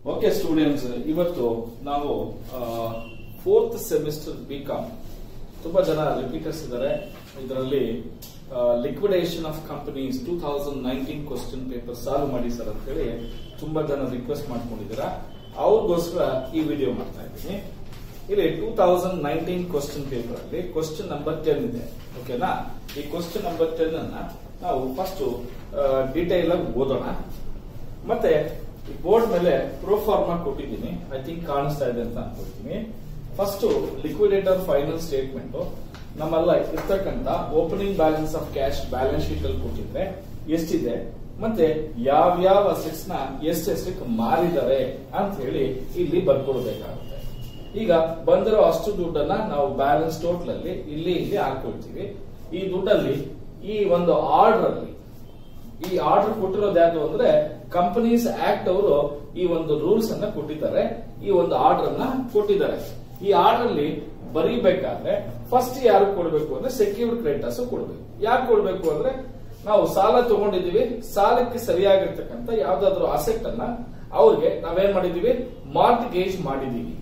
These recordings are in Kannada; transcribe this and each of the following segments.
ಓಕೆ ಸ್ಟೂಡೆಂಟ್ಸ್ ಇವತ್ತು ನಾವು ಫೋರ್ತ್ ಸೆಮಿಸ್ಟರ್ ಬಿ ಕಾಮ್ ತುಂಬಾ ಜನ ರಿಪೀಟರ್ಸ್ ಇದ್ದಾರೆ ಇದರಲ್ಲಿ liquidation of companies two thousand nineteen question paper solve ಮಾಡಿ ಸರ್ ಅಂತ ಹೇಳಿ ತುಂಬಾ ಜನ ರಿಕ್ವೆಸ್ಟ್ ಮಾಡ್ಕೊಂಡಿದ್ದೀರಾ ಅವ್ರಿಗೋಸ್ಕರ ಈ ವಿಡಿಯೋ ಮಾಡ್ತಾ ಇದ್ದೀನಿ ಇಲ್ಲಿ two thousand nineteen question paper ಅಲ್ಲಿ ಕ್ವಶನ್ ನಂಬರ್ ಟೆನ್ ಇದೆ ಓಕೆನಾ ಈ ಕ್ವಶನ್ ನಂಬರ್ ಟೆನ್ ಅನ್ನ ನಾವು ಫಸ್ಟ್ ಡೀಟೇಲ್ ಆಗಿ ಓದೋಣ ಮತ್ತೆ ಬೋರ್ಡ್ ಮೇಲೆ ಪ್ರೋಫಾರ್ಮಾ ಕೊಟ್ಟಿದ್ದೀನಿ ಐ ಥಿಂಕ್ ಕಾಣಿಸ್ತಾ ಇದೆ ಅಂತ ಅನ್ಕೊಳ್ತೀನಿ ಫಸ್ಟ್ ಲಿಕ್ವಿಡೇಟರ್ ಫೈನಲ್ ಸ್ಟೇಟ್ಮೆಂಟ್ ನಮ್ಮೆಲ್ಲ ಇರ್ತಕ್ಕಂತ opening balance of cash balance sheet ಅಲ್ಲಿ ಕೊಟ್ಟಿದ್ರೆ ಎಷ್ಟಿದೆ ಮತ್ತೆ ಯಾವ್ಯಾವ ಅಸೆಟ್ಸ್ ನ ಎಷ್ಟೆಷ್ಟಕ್ಕೆ ಮಾರಿದ್ದಾರೆ ಅಂತ ಹೇಳಿ ಇಲ್ಲಿ ಬರ್ಕೊಡ್ಬೇಕಾಗುತ್ತೆ ಈಗ ಬಂದಿರೋ ಅಷ್ಟು ದುಡ್ಡನ್ನ ನಾವು ಬ್ಯಾಲೆನ್ಸ್ ಟೋಟಲ್ ಅಲ್ಲಿ ಇಲ್ಲಿ ಇಲ್ಲಿ ಹಾಕೊಳ್ತೀವಿ ಈ ದುಡ್ಡಲ್ಲಿ ಈ ಒಂದು ಆರ್ಡರ್ ಅಲ್ಲಿ ಈ ಆರ್ಡರ್ ಕೊಟ್ಟಿರೋದು ಯಾವುದು ಅಂದ್ರೆ ಕಂಪನೀಸ್ ಆಕ್ಟ್ ಅವರು ಈ ಒಂದು ರೂಲ್ಸ್ ಅನ್ನ ಕೊಟ್ಟಿದ್ದಾರೆ ಈ ಒಂದು ಆರ್ಡರ್ ಅನ್ನ ಕೊಟ್ಟಿದ್ದಾರೆ ಈ ಆರ್ಡರ್ ಅಲ್ಲಿ ಬರೀಬೇಕಾದ್ರೆ ಫಸ್ಟ್ ಯಾರು ಕೊಡಬೇಕು ಅಂದ್ರೆ ಸೆಕ್ಯೂರ್ಡ್ ಕ್ರೆಡಿಟರ್ಸ್ ಕೊಡಬೇಕು ಯಾಕೆ ಕೊಡಬೇಕು ಅಂದ್ರೆ ನಾವು ಸಾಲ ತಗೊಂಡಿದೀವಿ ಸಾಲಕ್ಕೆ ಸರಿಯಾಗಿರ್ತಕ್ಕಂಥ ಯಾವ್ದಾದ್ರು ಅಸೆಟ್ ಅನ್ನ ಅವ್ರಿಗೆ ನಾವೇನ್ ಮಾಡಿದೀವಿ ಮಾರ್ಟಿಗೇಜ್ ಮಾಡಿದೀವಿ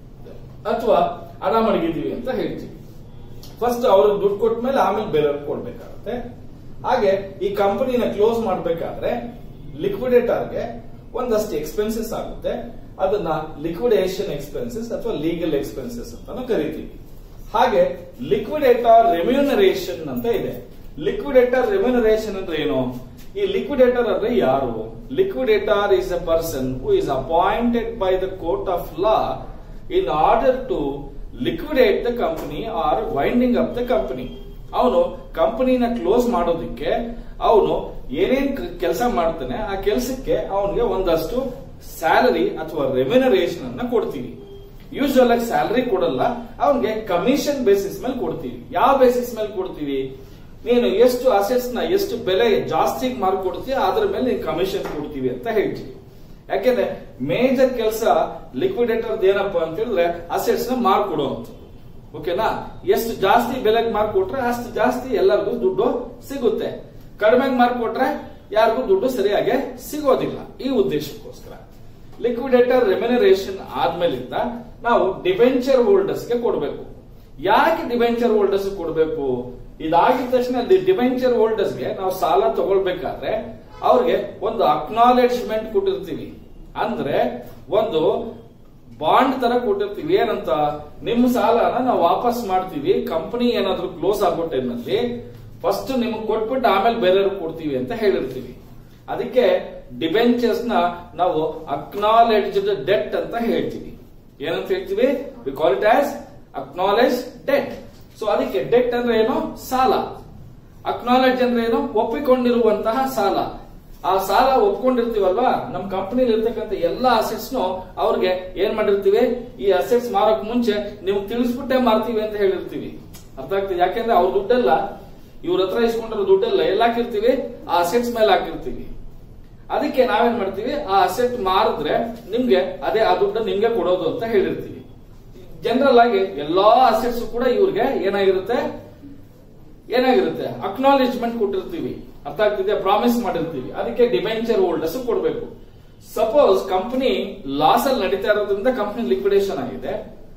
ಅಥವಾ ಹಣ ಮಡಗಿದೀವಿ ಅಂತ ಹೇಳ್ತೀವಿ ಫಸ್ಟ್ ಅವ್ರಿಗೆ ದುಡ್ಡು ಕೊಟ್ಟ ಮೇಲೆ ಆಮೇಲೆ ಬೇರೆಯವ್ರಿಗೆ ಕೊಡ್ಬೇಕಾಗುತ್ತೆ ಹಾಗೆ ಈ ಕಂಪನಿನ ಕ್ಲೋಸ್ ಮಾಡಬೇಕಾದ್ರೆ ಲಿಕ್ವಿಡೇಟರ್ಗೆ ಒಂದಷ್ಟು ಎಕ್ಸ್ಪೆನ್ಸಸ್ ಆಗುತ್ತೆ ಅದನ್ನ ಲಿಕ್ವಿಡೇಷನ್ ಎಕ್ಸ್ಪೆನ್ಸಸ್ ಅಥವಾ ಲೀಗಲ್ ಎಕ್ಸ್ಪೆನ್ಸಸ್ ಅಂತಾನು ಕರಿತೀವಿ ಹಾಗೆ ಲಿಕ್ವಿಡೇಟರ್ ರೆಮ್ಯೂನರೇಷನ್ ಅಂತ ಇದೆ ಲಿಕ್ವಿಡೇಟರ್ ರೆಮ್ಯೂನರೇಷನ್ ಅಂದ್ರೆ ಏನು ಈ ಲಿಕ್ವಿಡೇಟರ್ ಅಂದ್ರೆ ಯಾರು liquidator is a person who is appointed by the court of law in order to liquidate the company or winding up the company ಅವನು ಕಂಪನಿನ ಕ್ಲೋಸ್ ಮಾಡೋದಕ್ಕೆ ಅವನು ಏನೇನ್ ಕೆಲಸ ಮಾಡ್ತಾನೆ ಆ ಕೆಲಸಕ್ಕೆ ಅವನಿಗೆ ಒಂದಷ್ಟು ಸ್ಯಾಲರಿ ಅಥವಾ ರೆಮ್ಯುನರೇಷನ್ ಅನ್ನ ಕೊಡ್ತೀವಿ ಯೂಶುವಲ್ ಆಗಿ ಸ್ಯಾಲರಿ ಕೊಡಲ್ಲ ಅವನಿಗೆ ಕಮಿಷನ್ ಬೇಸಿಸ್ ಮೇಲೆ ಕೊಡ್ತೀವಿ ಯಾವ ಬೇಸಿಸ್ ಮೇಲೆ ಕೊಡ್ತೀವಿ ನೀನು ಎಷ್ಟು ಅಸೆಟ್ಸ್ ನ ಎಷ್ಟು ಬೆಲೆ ಜಾಸ್ತಿ ಮಾರ್ಕೊಡ್ತೀವಿ ಅದ್ರ ಮೇಲೆ ನೀನು ಕಮಿಷನ್ ಕೊಡ್ತೀವಿ ಅಂತ ಹೇಳ್ತೀವಿ ಯಾಕೆಂದ್ರೆ ಮೇಜರ್ ಕೆಲಸ ಲಿಕ್ವಿಡೇಟರ್ ಏನಪ್ಪಾ ಅಂತ ಹೇಳಿದ್ರೆ ಅಸೆಟ್ಸ್ ನ ಮಾರ್ಕೊಡುವಂಥದ್ದು ಓಕೆನಾ ಎಷ್ಟು ಜಾಸ್ತಿ ಬೆಲೆಗೆ ಮಾರ್ಕೊಟ್ರೆ ಅಷ್ಟು ಜಾಸ್ತಿ ಎಲ್ಲರಿಗೂ ದುಡ್ಡು ಸಿಗುತ್ತೆ ಕಡಿಮೆಗೆ ಮಾರ್ಕೊಟ್ರೆ ಯಾರಿಗೂ ದುಡ್ಡು ಸರಿಯಾಗಿ ಸಿಗೋದಿಲ್ಲ ಈ ಉದ್ದೇಶಕ್ಕೋಸ್ಕರ ಲಿಕ್ವಿಡೇಟರ್ ರೆಮ್ಯುನರೇಷನ್ ಆದ್ಮೇಲಿಂದ ನಾವು ಡಿಬೆಂಚರ್ ಹೋಲ್ಡರ್ಸ್ಗೆ ಕೊಡಬೇಕು ಯಾಕೆ ಡಿಬೆಂಚರ್ ಹೋಲ್ಡರ್ಸ್ ಕೊಡಬೇಕು ಇದಾಗಿದ ತಕ್ಷಣ ಡಿಬೆಂಚರ್ ಹೋಲ್ಡರ್ಸ್ಗೆ ನಾವು ಸಾಲ ತಗೊಳ್ಬೇಕಾದ್ರೆ ಅವ್ರಿಗೆ ಒಂದು ಅಕ್ನಾಲೆಜ್ಮೆಂಟ್ ಕೊಟ್ಟಿರ್ತೀವಿ ಅಂದ್ರೆ ಒಂದು ಬಾಂಡ್ ತರ ಕೊಟ್ಟಿರ್ತೀವಿ ಏನಂತ ನಿಮ್ಮ ಸಾಲನ ನಾವು ವಾಪಸ್ ಮಾಡ್ತೀವಿ ಕಂಪನಿ ಏನಾದ್ರೂ ಕ್ಲೋಸ್ ಆಗೋ ಟೈಮ್ನಲ್ಲಿ ಫಸ್ಟ್ ನಿಮ್ಗೆ ಕೊಟ್ಬಿಟ್ಟು ಆಮೇಲೆ ಬೇರೆಯವ್ರಿಗೆ ಕೊಡ್ತೀವಿ ಅಂತ ಹೇಳಿರ್ತೀವಿ ಅದಕ್ಕೆ ಡಿಬೆಂಚರ್ಸ್ ನ ನಾವು ಅಕ್ನಾಲೆಜ್ಡ್ ಡೆಟ್ ಅಂತ ಹೇಳ್ತೀವಿ ಏನಂತ ಹೇಳ್ತೀವಿ we call it as acknowledge debt so ಅದಕ್ಕೆ ಡೆಟ್ ಅಂದ್ರೆ ಏನು ಸಾಲ ಅಕ್ನಾಲೆಜ್ ಅಂದ್ರೆ ಏನು ಒಪ್ಪಿಕೊಂಡಿರುವಂತಹ ಸಾಲ ಆ ಸಾಲ ಒಪ್ಕೊಂಡಿರ್ತೀವಲ್ವಾ ನಮ್ ಕಂಪನಿಲಿ ಇರ್ತಕ್ಕಂಥ ಎಲ್ಲಾ ಅಸೆಟ್ಸ್ ಅವ್ರಿಗೆ ಏನ್ ಮಾಡಿರ್ತೀವಿ ಈ ಅಸೆಟ್ಸ್ ಮಾರಕ್ ಮುಂಚೆ ನೀವು ತಿಳಿಸ್ಬಿಟ್ಟೆ ಮಾರ್ತೀವಿ ಅಂತ ಹೇಳಿರ್ತೀವಿ ಅರ್ಥ ಆಗ್ತದೆ ಯಾಕೆಂದ್ರೆ ಅವ್ರ ದುಡ್ಡೆಲ್ಲ ಇವ್ರ ಹತ್ರ ಇಸ್ಕೊಂಡಿರೋ ದುಡ್ಡೆಲ್ಲ ಎಲ್ಲ ಹಾಕಿರ್ತೀವಿ ಆ ಅಸೆಟ್ಸ್ ಮೇಲೆ ಹಾಕಿರ್ತೀವಿ ಅದಕ್ಕೆ ನಾವೇನ್ ಮಾಡ್ತೀವಿ ಆ ಅಸೆಟ್ ಮಾರಿದ್ರೆ ನಿಮ್ಗೆ ಅದೇ ಆ ದುಡ್ಡು ನಿಮ್ಗೆ ಕೊಡೋದು ಅಂತ ಹೇಳಿರ್ತೀವಿ ಜನರಲ್ ಆಗಿ ಎಲ್ಲಾ ಅಸೆಟ್ಸ್ ಕೂಡ ಇವ್ರಿಗೆ ಏನಾಗಿರುತ್ತೆ ಏನಾಗಿರುತ್ತೆ ಅಕ್ನಾಲೇಜ್ಮೆಂಟ್ ಕೊಟ್ಟಿರ್ತೀವಿ ಅರ್ಥ ಆಗ್ತಿದೆ ಪ್ರಾಮಿಸ್ ಮಾಡಿರ್ತೀವಿ ಅದಕ್ಕೆ ಡಿಬೆಂಚರ್ ಹೋಲ್ಡರ್ಸ್ ಕೊಡಬೇಕು ಸಪೋಸ್ ಕಂಪನಿ ಲಾಸ್ ಅಲ್ಲಿ ನಡೀತಾ ಇರೋದ್ರಿಂದ ಕಂಪನಿ ಲಿಕ್ವಿಡೇಷನ್ ಆಗಿದೆ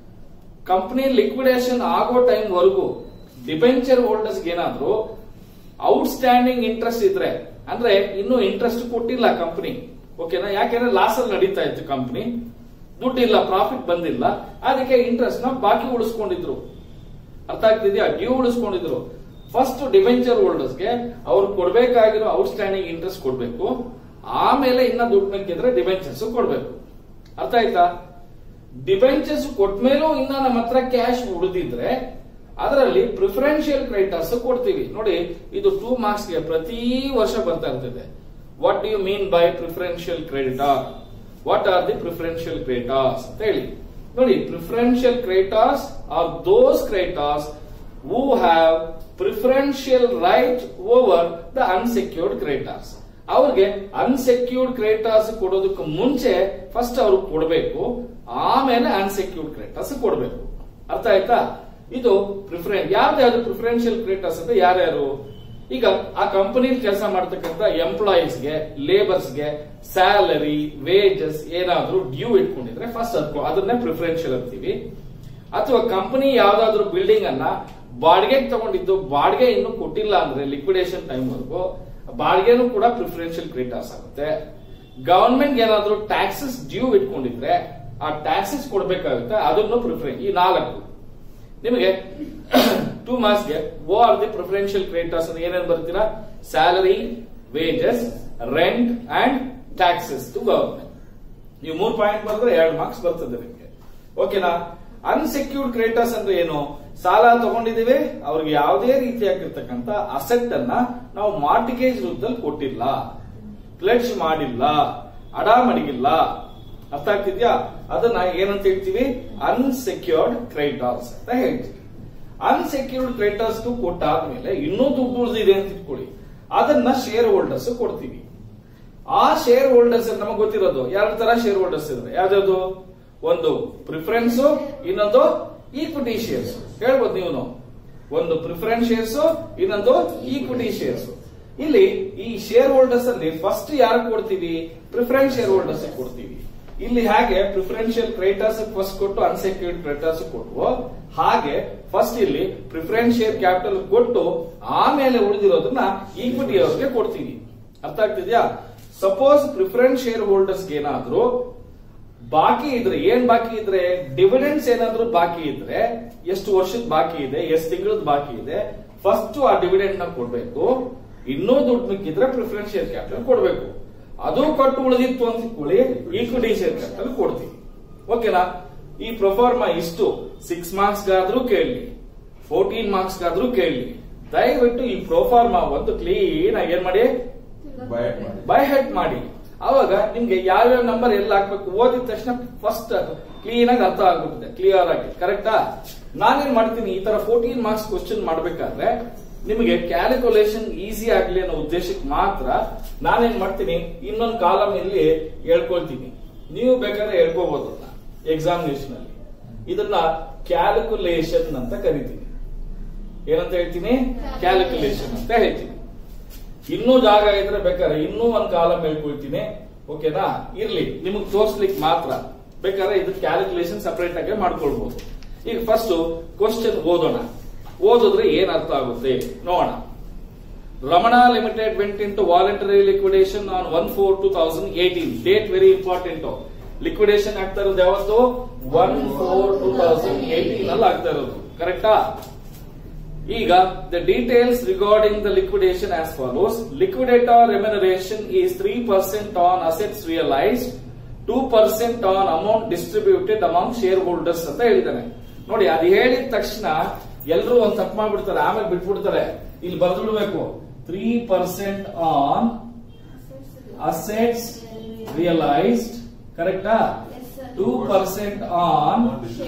ಕಂಪನಿ ಲಿಕ್ವಿಡೇಷನ್ ಆಗೋ ಟೈಮ್ ವರೆಗೂ ಡಿಬೆಂಚರ್ ಹೋಲ್ಡರ್ಸ್ ಏನಾದ್ರು ಔಟ್ಸ್ಟ್ಯಾಂಡಿಂಗ್ ಇಂಟ್ರೆಸ್ಟ್ ಇದ್ರೆ ಅಂದ್ರೆ ಇನ್ನೂ ಇಂಟ್ರೆಸ್ಟ್ ಕೊಟ್ಟಿಲ್ಲ ಕಂಪನಿ ಓಕೆನಾ ಯಾಕೆಂದ್ರೆ ಲಾಸ್ ಅಲ್ಲಿ ನಡೀತಾ ಇತ್ತು ಕಂಪನಿ ದುಡ್ಡಿಲ್ಲ ಪ್ರಾಫಿಟ್ ಬಂದಿಲ್ಲ ಅದಕ್ಕೆ ಇಂಟ್ರೆಸ್ಟ್ ನ ಬಾಕಿ ಉಳಿಸ್ಕೊಂಡಿದ್ರು ಅರ್ಥ ಆಗ್ತಿದ್ಯಾ ಡ್ಯೂ ಉಳಿಸ್ಕೊಂಡಿದ್ರು ಫಸ್ಟ್ ಡಿಬೆಂಚರ್ ಹೋಲ್ಡರ್ಸ್ಗೆ ಅವ್ರು ಕೊಡ್ಬೇಕಾಗಿರೋ ಔಟ್ಸ್ಟ್ಯಾಂಡಿಂಗ್ ಇಂಟ್ರೆಸ್ಟ್ ಕೊಡ್ಬೇಕು ಆಮೇಲೆ ಇನ್ನ ದುಡ್ಡು ಬೇಕಿದ್ರೆ ಡಿಬೆಂಚರ್ಸ್ ಕೊಡ್ಬೇಕು ಅರ್ಥ ಆಯ್ತಾ ಡಿಬೆಂಚರ್ಸ್ ಕೊಟ್ಮೇಲೂ ಇನ್ನ ನಮ್ಮ ಹತ್ರ ಕ್ಯಾಶ್ ಉಳಿದಿದ್ರೆ ಅದರಲ್ಲಿ ಪ್ರಿಫರೆನ್ಷಿಯಲ್ ಕ್ರೆಡಿಟರ್ಸ್ ಕೊಡ್ತೀವಿ ನೋಡಿ ಇದು ಟೂ ಮಾರ್ಕ್ಸ್ ಗೆ ಪ್ರತಿ ವರ್ಷ ಬರ್ತಾ ಇರ್ತದೆ what do you mean by preferential creditor what are the preferential creditors ಅಂತ ಹೇಳಿ ನೋಡಿ preferential creditors are those creditors who have preferential right over the unsecured creditors ಅವ್ರಿಗೆ ಅನ್ಸೆಕ್ಯೂರ್ಡ್ ಕ್ರೆಡಿಟರ್ಸ್ ಕೊಡೋದಕ್ಕೆ ಮುಂಚೆ ಫಸ್ಟ್ ಅವ್ರಿಗೆ ಕೊಡಬೇಕು ಆಮೇಲೆ ಅನ್ಸೆಕ್ಯೂರ್ಡ್ ಕ್ರೆಡಿಟರ್ಸ್ ಕೊಡಬೇಕು ಅರ್ಥ ಆಯ್ತಾ ಇದು ಪ್ರಿಫರೆನ್ಸ್ ಯಾವ್ದು ಯಾವ್ದು ಪ್ರಿಫರೆನ್ಷಿಯಲ್ ಕ್ರೆಡಿಟರ್ಸ್ ಅಂದ್ರೆ ಯಾರ್ಯಾರು ಈಗ ಆ ಕಂಪನಿಲಿ ಕೆಲಸ ಮಾಡ್ತಕ್ಕಂಥ ಎಂಪ್ಲಾಯೀಸ್ಗೆ ಲೇಬರ್ಸ್ಗೆ ಸ್ಯಾಲರಿ ವೇಜಸ್ ಏನಾದ್ರೂ ಡ್ಯೂ ಇಟ್ಕೊಂಡಿದ್ರೆ ಫಸ್ಟ್ ಅದಕ್ಕೂ ಅದನ್ನೇ ಪ್ರಿಫರೆನ್ಷಿಯಲ್ ಅಂತೀವಿ ಅಥವಾ ಕಂಪನಿ ಯಾವ್ದಾದ್ರು ಬಿಲ್ಡಿಂಗ್ ಅನ್ನ ಬಾಡಿಗೆಗೆ ತಗೊಂಡಿದ್ದು ಬಾಡಿಗೆ ಇನ್ನು ಕೊಟ್ಟಿಲ್ಲ ಅಂದ್ರೆ ಲಿಕ್ವಿಡೇಷನ್ ಟೈಮ್ ವರೆಗೂ ಬಾಡಿಗೆನೂ ಕೂಡ ಪ್ರಿಫರೆನ್ಷಿಯಲ್ ಕ್ರೇಟರ್ಸ್ ಆಗುತ್ತೆ ಗವರ್ಮೆಂಟ್ ಏನಾದ್ರೂ ಟ್ಯಾಕ್ಸಸ್ ಡ್ಯೂ ಇಟ್ಕೊಂಡಿದ್ರೆ ಆ ಟ್ಯಾಕ್ಸಸ್ ಕೊಡ್ಬೇಕಾಗುತ್ತೆ ಅದನ್ನು ಪ್ರಿಫರೆನ್ಸ್ ಈ ನಾಲ್ಕು ನಿಮಗೆ ಟೂ ಮಾರ್ಕ್ಸ್ಗೆ ಓ ಆರ್ ದಿ ಪ್ರಿಫರೆನ್ಷಿಯಲ್ ಕ್ರೇಟರ್ಸ್ ಅಂತ ಏನೇನು ಬರ್ತೀರಾ salary wages rent and taxes to government ನೀವು ಮೂರ್ ಪಾಯಿಂಟ್ ಬರೆದ್ರೆ ಎರಡು ಮಾರ್ಕ್ಸ್ ಬರ್ತದೆ ನಿಮಗೆ ಓಕೆನಾ ಅನ್ಸೆಕ್ಯೂರ್ಡ್ ಕ್ರೇಟರ್ಸ್ ಅಂದ್ರೆ ಏನು ಸಾಲ ತಗೊಂಡಿದ್ದೀವಿ ಅವ್ರಿಗೆ ಯಾವುದೇ ರೀತಿಯಾಗಿರ್ತಕ್ಕಂಥ ಅಸೆಟ್ ಅನ್ನ ನಾವು ಮಾರ್ಟಿಗೇಜ್ ರೂಪದಲ್ಲಿ ಕೊಟ್ಟಿಲ್ಲ ಪ್ಲೆಡ್ಜ್ ಮಾಡಿಲ್ಲ ಅಡ ಮಡಗಿಲ್ಲ ಅರ್ಥ ಆಗ್ತಿದ್ಯಾ ಅದನ್ನ ಏನಂತ ಹೇಳ್ತೀವಿ ಅನ್ಸೆಕ್ಯೂರ್ಡ್ ಕ್ರೈಟರ್ಸ್ ಅಂತ ಹೇಳ್ತೀವಿ ಅನ್ಸೆಕ್ಯೂರ್ಡ್ ಕ್ರೈಟರ್ಸ್ ಕೊಟ್ಟಾದ್ಮೇಲೆ ಇನ್ನೂ ದುಡ್ಡು ಉಳಿದಿದೆ ಅಂತ ಇಟ್ಕೊಳ್ಳಿ ಅದನ್ನ ಶೇರ್ ಹೋಲ್ಡರ್ಸ್ ಕೊಡ್ತೀವಿ ಆ ಶೇರ್ ಹೋಲ್ಡರ್ಸ್ ನಮಗೆ ಗೊತ್ತಿರೋದು ಎರಡು ತರ ಶೇರ್ ಹೋಲ್ಡರ್ಸ್ ಇದ್ದಾರೆ ಯಾವ್ದಾದ್ರು ಒಂದು ಪ್ರಿಫರೆನ್ಸ್ ಇನ್ನೊಂದು ಈಕ್ವಿಟಿ ಶೇರ್ಸ್ ಹೇಳ್ಬೋದು ನೀವು ಒಂದು ಪ್ರಿಫರೆನ್ಸ್ ಶೇರ್ಸ್ ಇನ್ನೊಂದು ಈಕ್ವಿಟಿ ಶೇರ್ಸ್ ಇಲ್ಲಿ ಈ ಶೇರ್ ಹೋಲ್ಡರ್ಸ್ ಅಲ್ಲಿ ಫಸ್ಟ್ ಯಾರು ಕೊಡ್ತೀವಿ ಪ್ರಿಫರೆನ್ಸ್ ಶೇರ್ ಹೋಲ್ಡರ್ಸ್ ಕೊಡ್ತೀವಿ ಇಲ್ಲಿ ಹಾಗೆ ಪ್ರಿಫರೆನ್ಷಿಯಲ್ ಕ್ರೈಟರ್ಸ್ ಫಸ್ಟ್ ಕೊಟ್ಟು ಅನ್ಸೆಕ್ಯೂರ್ಡ್ ಕ್ರೈಟರ್ಸ್ ಕೊಟ್ಟು ಹಾಗೆ ಫಸ್ಟ್ ಇಲ್ಲಿ ಪ್ರಿಫರೆನ್ಸ್ ಶೇರ್ ಕ್ಯಾಪಿಟಲ್ ಕೊಟ್ಟು ಆಮೇಲೆ ಉಳಿದಿರೋದನ್ನ ಈಕ್ವಿಟಿ ಅವ್ರಿಗೆ ಕೊಡ್ತೀವಿ ಅರ್ಥ ಆಗ್ತಿದ್ಯಾ ಸಪೋಸ್ ಪ್ರಿಫರೆನ್ಸ್ ಶೇರ್ ಹೋಲ್ಡರ್ಸ್ ಏನಾದ್ರೂ ಬಾಕಿ ಇದ್ರೆ ಏನ್ ಬಾಕಿ ಇದ್ರೆ ಡಿವಿಡೆಂಡ್ಸ್ ಏನಾದ್ರೂ ಬಾಕಿ ಇದ್ರೆ ಎಷ್ಟು ವರ್ಷದ ಬಾಕಿ ಇದೆ ಎಷ್ಟು ತಿಂಗಳದ ಬಾಕಿ ಇದೆ ಫಸ್ಟ್ ಆ ಡಿವಿಡೆಂಡ್ ನ ಕೊಡ್ಬೇಕು ಇನ್ನೂ ದುಡ್ಡು ಮಿಕ್ಕಿದ್ರೆ ಪ್ರಿಫರೆನ್ಸ್ ಶೇರ್ ಕ್ಯಾಪಿಟಲ್ ಕೊಡ್ಬೇಕು ಅದು ಕೊಟ್ಟು ಉಳಿದಿತ್ತು ಅಂತ ಇಟ್ಕೊಳ್ಳಿ ಈಕ್ವಿಟಿ ಶೇರ್ ಕ್ಯಾಪಿಟಲ್ ಕೊಡ್ತೀವಿ ಓಕೆನಾ ಈ ಪ್ರೊಫಾರ್ಮಾ ಇಷ್ಟು ಸಿಕ್ಸ್ ಮಾರ್ಕ್ಸ್ ಗಾದ್ರೂ ಕೇಳಿ ಫೋರ್ಟೀನ್ ಮಾರ್ಕ್ಸ್ ಗಾದ್ರೂ ಕೇಳಿ ದಯವಿಟ್ಟು ಈ ಪ್ರೊಫಾರ್ಮಾ ಒಂದು ಕ್ಲೀನ್ ಆಗಿ ಏನ್ ಮಾಡಿ ಬೈ ಹೆಡ್ ಮಾಡಿ ಅವಾಗ ನಿಮ್ಗೆ ಯಾವ್ಯಾವ ನಂಬರ್ ಎಲ್ಲ ಹಾಕ್ಬೇಕು ಓದಿದ ತಕ್ಷಣ ಫಸ್ಟ್ ಕ್ಲೀನ್ ಆಗಿ ಅರ್ಥ ಆಗ್ಬಿಡುತ್ತೆ ಕ್ಲಿಯರ್ ಆಗಿ ಕರೆಕ್ಟಾ ನಾನೇನ್ ಮಾಡ್ತೀನಿ ಈ ತರ ಫೋರ್ಟೀನ್ ಮಾರ್ಕ್ಸ್ ಕ್ವಶನ್ ಮಾಡ್ಬೇಕಾದ್ರೆ ನಿಮಗೆ ಕ್ಯಾಲ್ಕುಲೇಷನ್ ಈಸಿ ಆಗ್ಲಿ ಅನ್ನೋ ಉದ್ದೇಶಕ್ಕೆ ಮಾತ್ರ ನಾನೇನ್ ಮಾಡ್ತೀನಿ ಇನ್ನೊಂದು ಕಾಲಮ್ ಇಲ್ಲಿ ಹೇಳ್ಕೊಳ್ತೀನಿ ನೀವು ಬೇಕಾದ್ರೆ ಹೇಳ್ಕೋಬಹುದು ಎಕ್ಸಾಮಿನೇಷನ್ ಅಲ್ಲಿ ಇದನ್ನ ಕ್ಯಾಲ್ಕುಲೇಷನ್ ಅಂತ ಕರಿತೀನಿ ಏನಂತ ಹೇಳ್ತೀನಿ ಕ್ಯಾಲ್ಕುಲೇಷನ್ ಅಂತ ಹೇಳ್ತೀನಿ ಇನ್ನೂ ಜಾಗ ಇದ್ರೆ ಬೇಕಾದ್ರೆ ಇನ್ನೂ ಒಂದ್ ಕಾಲಮ್ ಹೇಳ್ಕೊಳ್ತೀನಿ ಓಕೆನಾ ಇರ್ಲಿ ನಿಮಗ್ ತೋರ್ಸ್ಲಿಕ್ಕೆ ಮಾತ್ರ ಬೇಕಾದ್ರೆ ಇದು ಕ್ಯಾಲ್ಕುಲೇಷನ್ ಸಪರೇಟ್ ಆಗಿ ಮಾಡ್ಕೊಳ್ಬಹುದು ಈಗ ಫಸ್ಟ್ ಕ್ವಶನ್ ಓದೋಣ ಓದಿದ್ರೆ ಏನ್ ಅರ್ಥ ಆಗುತ್ತೆ ನೋಡೋಣ Ramana limited went into voluntary liquidation on one four two thousand eighteen date very important liquidation ಆಗ್ತಾ ಇರೋದು ಯಾವತ್ತು one four two thousand eighteen ಅಲ್ಲಿ ಆಗ್ತಾ ಇರೋದು ಕರೆಕ್ಟಾ ಈಗ the details regarding the liquidation as follows liquidator remuneration is three percent on assets realised two percent on amount distributed among share holders ಅಂತ ಹೇಳಿದ್ದಾನೆ ನೋಡಿ ಅದು ಹೇಳಿದ ತಕ್ಷಣ ಎಲ್ಲರೂ ಒಂದ್ ತಪ್ಪು ಮಾಡ್ಬಿಡ್ತಾರೆ ಆಮೇಲೆ ಬಿಟ್ಬಿಡ್ತಾರೆ ಇಲ್ಲಿ ಬರ್ದಿಡ್ಬೇಕು three percent on assets realised ಕರೆಕ್ಟಾ two percent on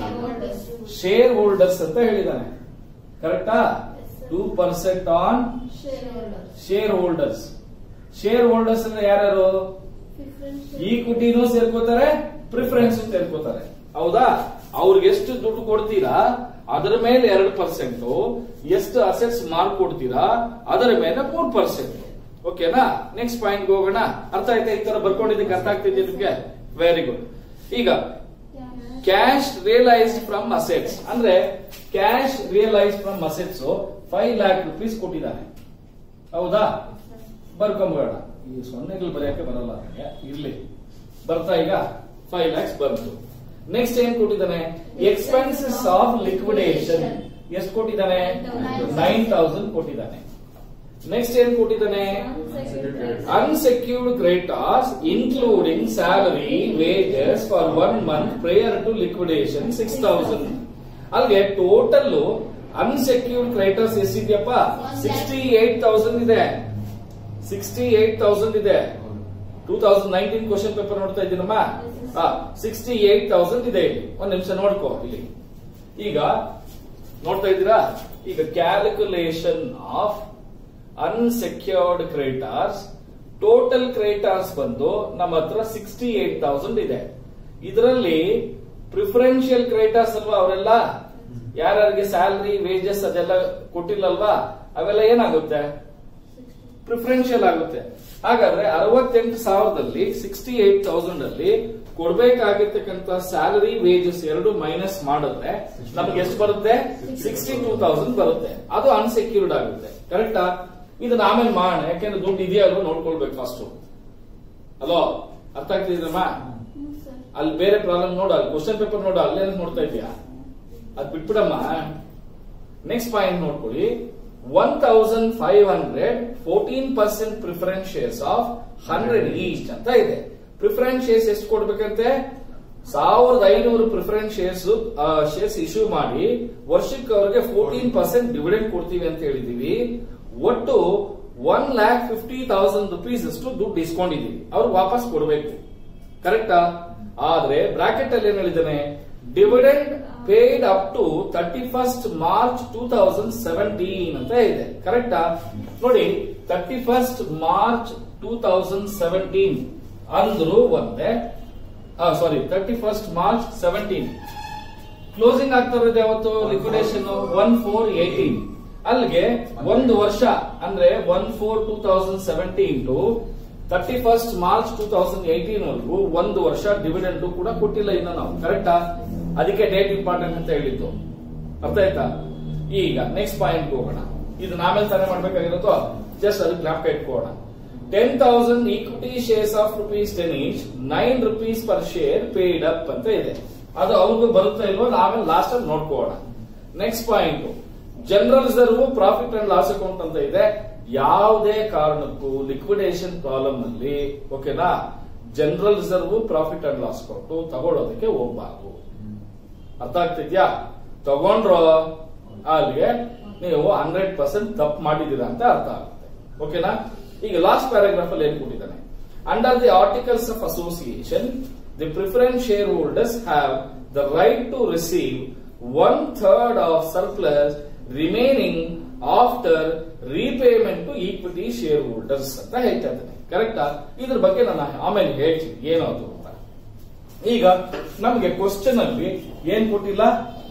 share holders ಅಂತ ಹೇಳಿದ್ದಾನೆ ಕರೆಕ್ಟಾ two percent on share holders share holders ಅಂದ್ರೆ ಯಾರ್ಯಾರು ಈಕ್ವಿಟಿನೂ ಸೇರ್ಕೋತಾರೆ ಪ್ರಿಫರೆನ್ಸ್ ಸೇರ್ಕೋತಾರೆ ಹೌದಾ ಅವ್ರಿಗೆ ಎಷ್ಟು ದುಡ್ಡು ಕೊಡ್ತೀರಾ ಅದರ ಮೇಲೆ ಎರಡು ಪರ್ಸೆಂಟ್ ಎಷ್ಟು ಅಸೆಟ್ಸ್ ಮಾರ್ಕ್ ಕೊಡ್ತೀರಾ ಅದರ ಮೇಲೆ ಮೂರ್ ಪರ್ಸೆಂಟ್ ಓಕೆನಾ ನೆಕ್ಸ್ಟ್ ಪಾಯಿಂಟ್ ಹೋಗೋಣ ಅರ್ಥ ಆಯ್ತಾ ಈ ತರ ಬರ್ಕೊಂಡಿದ್ದಕ್ಕೆ ಅರ್ಥ ಆಗ್ತಿದೆ ನಿಮ್ಗೆ ವೆರಿ ಗುಡ್ ಈಗ ಕ್ಯಾಶ್ ರಿಯಲೈಸ್ಡ್ ಫ್ರಮ್ ಅಸೆಟ್ಸ್ ಅಂದ್ರೆ cash realise from assets five lakh rupees ಕೊಟ್ಟಿದ್ದಾನೆ ಹೌದಾ ಬರ್ಕೊಂಬೋಣ ಈ ಸೊನ್ನೆಗಳು ಬರೆಯಕ್ಕೆ ಬರಲ್ಲ ನನಗೆ ಇರ್ಲಿ ಬರ್ತಾ ಈಗ ಫೈವ್ ಲ್ಯಾಕ್ಸ್ ಬಂತು ನೆಕ್ಸ್ಟ್ ಏನ್ ಕೊಟ್ಟಿದ್ದಾನೆ ಎಕ್ಸ್ಪೆನ್ಸಸ್ ಆಫ್ ಲಿಕ್ವಿಡೇಷನ್ ಎಷ್ಟು ಕೊಟ್ಟಿದ್ದಾನೆ ನೈನ್ ತೌಸಂಡ್ ಕೊಟ್ಟಿದ್ದಾನೆ ನೆಕ್ಸ್ಟ್ ಏನ್ ಕೊಟ್ಟಿದ್ದಾನೆ unsecured creditors including salary wages for one month prior to liquidation six thousand ಅಲ್ಲಿಗೆ ಟೋಟಲ್ ಅನ್ಸೆಕ್ಯೂರ್ಡ್ ಕ್ರೆಡಿಟರ್ಸ್ ಎಷ್ಟಿದೆಯಪ್ಪ ಸಿಕ್ಸ್ಟಿ ಏಟ್ ತೌಸಂಡ್ ಇದೆ ಸಿಕ್ಸ್ಟಿ ಏಟ್ ತೌಸಂಡ್ ಇದೆ two thousand nineteen question paper ನೋಡ್ತಾ ಇದ್ದೀನಮ್ಮ ಸಿಕ್ಸ್ಟಿ ಏಟ್ ತೌಸಂಡ್ ಇದೆ ಇಲ್ಲಿ ಒಂದ್ ನಿಮಿಷ ನೋಡ್ಕೋ ಇಲ್ಲಿ ಈಗ ನೋಡ್ತಾ ಇದ್ದೀರಾ ಈಗ calculation of unsecured creditors total creditors ಬಂದು ನಮ್ಮ ಹತ್ರ ಸಿಕ್ಸ್ಟಿ ಏಟ್ ತೌಸಂಡ್ ಇದೆ ಇದರಲ್ಲಿ ಪ್ರಿಫರೆನ್ಷಿಯಲ್ ಕ್ರೆಡಿಟರ್ಸ್ ಅಲ್ವಾ ಅವರೆಲ್ಲ ಯಾರ್ಯಾರಿಗೆ ಸ್ಯಾಲರಿ ವೇಜಸ್ ಅದೆಲ್ಲ ಕೊಟ್ಟಿಲ್ಲಲ್ವಾ ಅವೆಲ್ಲ ಏನಾಗುತ್ತೆ ಪ್ರಿಫರೆನ್ಷಿಯಲ್ ಆಗುತ್ತೆ ಹಾಗಾದ್ರೆ ಅರವತ್ತೆಂಟು ಸಾವಿರದಲ್ಲಿ ಸಿಕ್ಸ್ಟಿ ಏಟ್ ತೌಸಂಡ್ ಅಲ್ಲಿ ಕೊಡ್ಬೇಕಾಗಿರ್ತಕ್ಕಂಥ ಸ್ಯಾಲರಿ ವೇಜಸ್ ಎರಡು ಮೈನಸ್ ಮಾಡಿದ್ರೆ ನಮ್ಗೆ ಎಷ್ಟು ಬರುತ್ತೆ ಸಿಕ್ಸ್ಟಿ ಟೂ ತೌಸಂಡ್ ಬರುತ್ತೆ ಅದು ಅನ್ಸೆಕ್ಯೂರ್ಡ್ ಆಗುತ್ತೆ ಕರೆಕ್ಟಾ ಇದನ್ನ ಆಮೇಲೆ ಮಾಡೋಣ ಯಾಕೆಂದ್ರೆ ದುಡ್ಡು ಇದೆಯಾ ಅಲ್ವಾ ನೋಡ್ಕೊಳ್ಬೇಕು ಫಸ್ಟ್ ಅಲೋ ಅರ್ಥ ಆಗ್ತಿದ್ರಮ್ಮ ಹ್ಮ್ ಸರ್ ಅಲ್ಲಿ ಬೇರೆ ಪ್ರಾಬ್ಲಮ್ ನೋಡು ಅಲ್ಲಿ ಕ್ವಶನ್ ಪೇಪರ್ ನೋಡು ಅಲ್ಲೇ ನೋಡ್ತಾ ಇದೀಯಾ ಅದ್ ಬಿಟ್ಬಿಡಮ್ಮ ನೆಕ್ಸ್ಟ್ ಪಾಯಿಂಟ್ ನೋಡ್ಕೊಳ್ಳಿ one thousand five hundred fourteen percent preference shares of hundred each ಅಂತ ಇದೆ ಪ್ರಿಫರೆನ್ಸ್ ಶೇರ್ಸ್ ಎಷ್ಟು ಕೊಡ್ಬೇಕಂತೆ ಸಾವಿರದ ಐನೂರು ಪ್ರಿಫರೆನ್ಸ್ ಶೇರ್ಸ್ ಶೇರ್ಸ್ ಇಶ್ಯೂ ಮಾಡಿ ವರ್ಷಕ್ಕೆ ಅವ್ರಿಗೆ ಫೋರ್ಟೀನ್ ಪರ್ಸೆಂಟ್ ಡಿವಿಡೆಂಡ್ ಕೊಡ್ತೀವಿ ಅಂತ ಹೇಳಿದೀವಿ ಒಟ್ಟು one lakh fifty thousand rupees ಅಷ್ಟು ದುಡ್ಡು ಇಸ್ಕೊಂಡಿದೀವಿ ಅವ್ರು ವಾಪಸ್ ಕೊಡಬೇಕು ಕರೆಕ್ಟಾ ಆದ್ರೆ ಬ್ರಾಕೆಟ್ ಅಲ್ಲಿ ಏನ್ ಹೇಳಿದ್ದಾನೆ dividend paid up to thirty first March two thousand seventeen ಅಂತ ಇದೆ ಕರೆಕ್ಟಾ ನೋಡಿ thirty first March two thousand seventeen ಅಂದ್ರು ಒಂದೇ ಸಾರಿ thirty first March seventeen closing ಆಗ್ತಾ ಇರೋದು ಯಾವತ್ತು ಲಿಕ್ವಿಡೇಷನ್ ಒನ್ ಫೋರ್ ಏಟೀನ್ ಅಲ್ಲಿಗೆ ಒಂದು ವರ್ಷ ಅಂದ್ರೆ one four two thousand seventeen to thirty first March two thousand eighteen ವರೆಗೂ ಒಂದು ವರ್ಷ ಡಿವಿಡೆಂಡ್ ಕೂಡ ಕೊಟ್ಟಿಲ್ಲ ಇನ್ನು ನಾವು ಕರೆಕ್ಟಾ ಅದಕ್ಕೆ ಡೇಟ್ ಇಂಪಾರ್ಟೆಂಟ್ ಅಂತ ಹೇಳಿದ್ದು ಅರ್ಥ ಆಯ್ತಾ ಈಗ ನೆಕ್ಸ್ಟ್ ಪಾಯಿಂಟ್ ಹೋಗೋಣ ಇದು ಆಮೇಲೆ ತಾನೇ ಮಾಡ್ಬೇಕಾಗಿರೋದು ಜಸ್ಟ್ ಅದು ಜ್ಞಾಪಕ ಇಟ್ಕೋಣ ten thousand equity shares of rupees ten each nine rupees per share paid up ಅಂತ ಇದೆ ಅದು ಅವ್ರಿಗೂ ಬರುತ್ತಾ ಇಲ್ವೋ ಆಮೇಲೆ ಲಾಸ್ಟ್ ಅಲ್ಲಿ ನೋಡ್ಕೋಣ next point general reserve profit and loss account ಅಂತ ಇದೆ ಯಾವುದೇ ಕಾರಣಕ್ಕೂ ಲಿಕ್ವಿಡೇಷನ್ ಪ್ರಾಬ್ಲಮ್ ಅಲ್ಲಿ ಓಕೆನಾ general reserve profit and loss account ತಗೊಳ್ಳೋದಕ್ಕೆ ಹೋಗ್ಬಾರ್ದು ಅರ್ಥ ಆಗ್ತಿದ್ಯಾ ತಗೊಂಡ್ರೋ ಅಲ್ಲಿಗೆ ನೀವು ಹಂಡ್ರೆಡ್ ಪರ್ಸೆಂಟ್ ತಪ್ಪು ಮಾಡಿದೀರಾ ಅಂತ ಅರ್ಥ ಆಗುತ್ತೆ ಓಕೆನಾ ಈಗ ಲಾಸ್ಟ್ ಪ್ಯಾರಾಗ್ರಾಫ್ ಅಲ್ಲಿ ಏನ್ ಕೊಟ್ಟಿದ್ದಾನೆ under the articles of association the preference share holders have the right to receive one third of surplus remaining after repayment to equity share holders ಅಂತ ಹೇಳ್ತಾ ಇದ್ದಾನೆ ಕರೆಕ್ಟಾ ಇದ್ರ ಬಗ್ಗೆ ನಾನು ಆಮೇಲೆ ಹೇಳ್ತೀನಿ ಏನು ಅದು ಅಂತ ಈಗ ನಮಗೆ ಕ್ವಶನ್ ಅಲ್ಲಿ ಏನ್ ಕೊಟ್ಟಿಲ್ಲ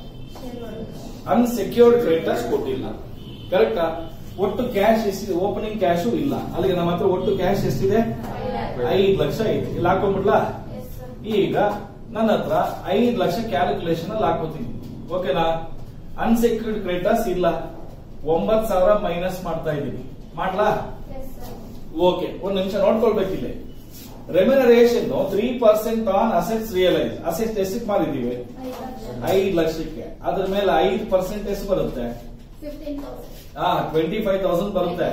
ಅನ್ಸೆಕ್ಯೂರ್ಡ್ ಕ್ರೆಡಿಟರ್ಸ್ ಕೊಟ್ಟಿಲ್ಲ ಕರೆಕ್ಟಾ ಒಟ್ಟು ಕ್ಯಾಶ್ ಎಷ್ಟಿದೆ ಓಪನಿಂಗ್ ಕ್ಯಾಶು ಇಲ್ಲ ಅಲ್ಲಿಗೆ ನಮ್ಮ ಹತ್ರ ಒಟ್ಟು ಕ್ಯಾಶ್ ಎಷ್ಟಿದೆ ಐದು ಲಕ್ಷ ಇದೆ ಇಲ್ಲಿ ಹಾಕೊಂಡ್ಬಿಡ್ಲಾ ಎಸ್ ಸರ್ ಈಗ ನನ್ನ ಹತ್ರ ಐದು ಲಕ್ಷ ಕ್ಯಾಲ್ಕುಲೇಷನ್ ಅಲ್ಲಿ ಹಾಕೋತೀನಿ ಓಕೆನಾ ಅನ್ಸೆಕ್ಯೂರ್ಡ್ ಕ್ರೆಡಿಟರ್ಸ್ ಇಲ್ಲ ಒಂಬತ್ ಸಾವಿರ ಮೈನಸ್ ಮಾಡ್ತಾ ಇದ್ದೀನಿ ಮಾಡ್ಲಾ ಎಸ್ ಸರ್ ಓಕೆ ಒಂದ್ ನಿಮಿಷ ನೋಡ್ಕೊಳ್ಬೇಕಿಲ್ಲಿ remuneration three percent on assets realise assets ಎಷ್ಟಕ್ಕೆ ಮಾಡಿದೀವಿ ಐದು ಲಕ್ಷಕ್ಕೆ ಅದ್ರ ಮೇಲೆ ಐದು ಪರ್ಸೆಂಟ್ ಎಷ್ಟು ಬರುತ್ತೆ ಫಿಫ್ಟೀನ್ ತೌಸಂಡ್ ಹಾ ಟ್ವೆಂಟಿ ಫೈವ್ ತೌಸಂಡ್ ಬರುತ್ತೆ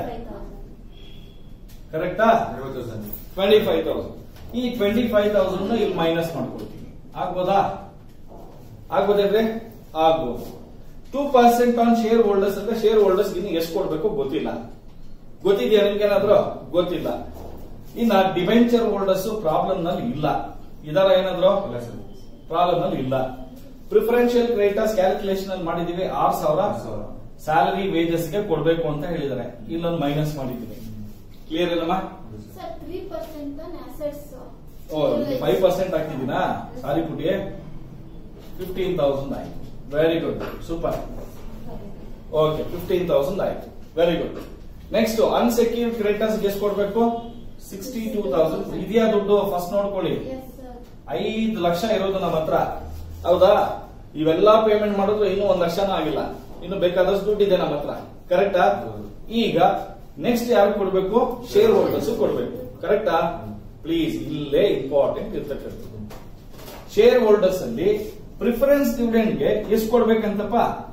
ಕರೆಕ್ಟಾ ಟ್ವೆಂಟಿ ಫೈವ್ ತೌಸಂಡ್ ಈ ಟ್ವೆಂಟಿ ಫೈವ್ ತೌಸಂಡ್ ಇಲ್ಲಿ ಮೈನಸ್ ಮಾಡ್ಕೊಳ್ತೀನಿ ಆಗ್ಬೋದಾ ಆಗ್ಬೋದೇನ್ರಿ ಆಗ್ಬೋದು two percent on share holders ಅಂದ್ರೆ ಶೇರ್ ಹೋಲ್ಡರ್ಸ್ ಇನ್ನು ಎಷ್ಟು ಕೊಡ್ಬೇಕು ಗೊತ್ತಿಲ್ಲ ಗೊತ್ತಿದ್ಯಾ ನಿಮ್ಗೇನಾದ್ರು ಗೊತ್ತಿಲ್ಲ ಇನ್ನ ಡಿವೆಂಚರ್ ಹೋಲ್ಡರ್ಸ್ ಪ್ರಾಬ್ಲಮ್ ನಲ್ಲಿ ಇಲ್ಲ ಇದರ ಏನಾದ್ರು ಪ್ರಾಬ್ಲಮ್ ನಲ್ಲಿ ಇಲ್ಲ ಪ್ರಿಫರೆನ್ಷಿಯಲ್ ಕ್ರೆಡಿಟರ್ಸ್ ಕ್ಯಾಲ್ಕುಲೇಷನ್ ಅಲ್ಲಿ ಮಾಡಿದೀವಿ ಆರ್ ಸಾವಿರ ಸ್ಯಾಲರಿ ವೇಜಸ್ ಗೆ ಕೊಡ್ಬೇಕು ಅಂತ ಹೇಳಿದ್ದಾರೆ ಇಲ್ಲೊಂದು ಮೈನಸ್ ಮಾಡಿದೀವಿ ಕ್ಲಿಯರ್ ಇಲ್ಲಮ್ಮ ಸರ್ ತ್ರೀ ಪರ್ಸೆಂಟ್ ಅಸೆಟ್ಸ್ ಓ ಫೈವ್ ಪರ್ಸೆಂಟ್ ಹಾಕಿದ್ದೀನಾ ಸಾರಿ ಪುಟಿ ಫಿಫ್ಟೀನ್ ತೌಸಂಡ್ ಆಯ್ತು very good super okay fifteen thousand ಆಯ್ತು very good next unsecured creditors ಎಷ್ಟು ಕೊಡ್ಬೇಕು ಸಿಕ್ಸ್ಟಿ ಟೂ ತೌಸಂಡ್ ಇದೆಯಾ ದುಡ್ಡು ಫಸ್ಟ್ ನೋಡ್ಕೊಳ್ಳಿ ಎಸ್ ಸರ್ ಐದು ಲಕ್ಷ ಇರೋದು ನಮ್ಮ ಹತ್ರ ಹೌದಾ ಇವೆಲ್ಲಾ ಪೇಮೆಂಟ್ ಮಾಡಿದ್ರು ಇನ್ನೂ ಒಂದ್ ಲಕ್ಷನೂ ಆಗಿಲ್ಲ ಇನ್ನು ಬೇಕಾದಷ್ಟು ದುಡ್ಡು ಇದೆ ನಮ್ಮ ಹತ್ರ ಕರೆಕ್ಟಾ ಹೌದು. ಈಗ ನೆಕ್ಸ್ಟ್ ಯಾರು ಕೊಡ್ಬೇಕು ಶೇರ್ ಹೋಲ್ಡರ್ಸ್ ಕೊಡ್ಬೇಕು ಕರೆಕ್ಟಾ ಪ್ಲೀಸ್ ಇಲ್ಲೇ ಇಂಪಾರ್ಟೆಂಟ್ ಇರ್ತಕ್ಕಂಥದ್ದು ಶೇರ್ ಹೋಲ್ಡರ್ಸ್ ಅಲ್ಲಿ ಪ್ರಿಫರೆನ್ಸ್ ಡಿವಿಡೆಂಡ್ಗೆ ಎಷ್ಟು ಕೊಡ್ಬೇಕಂತಪ್ಪ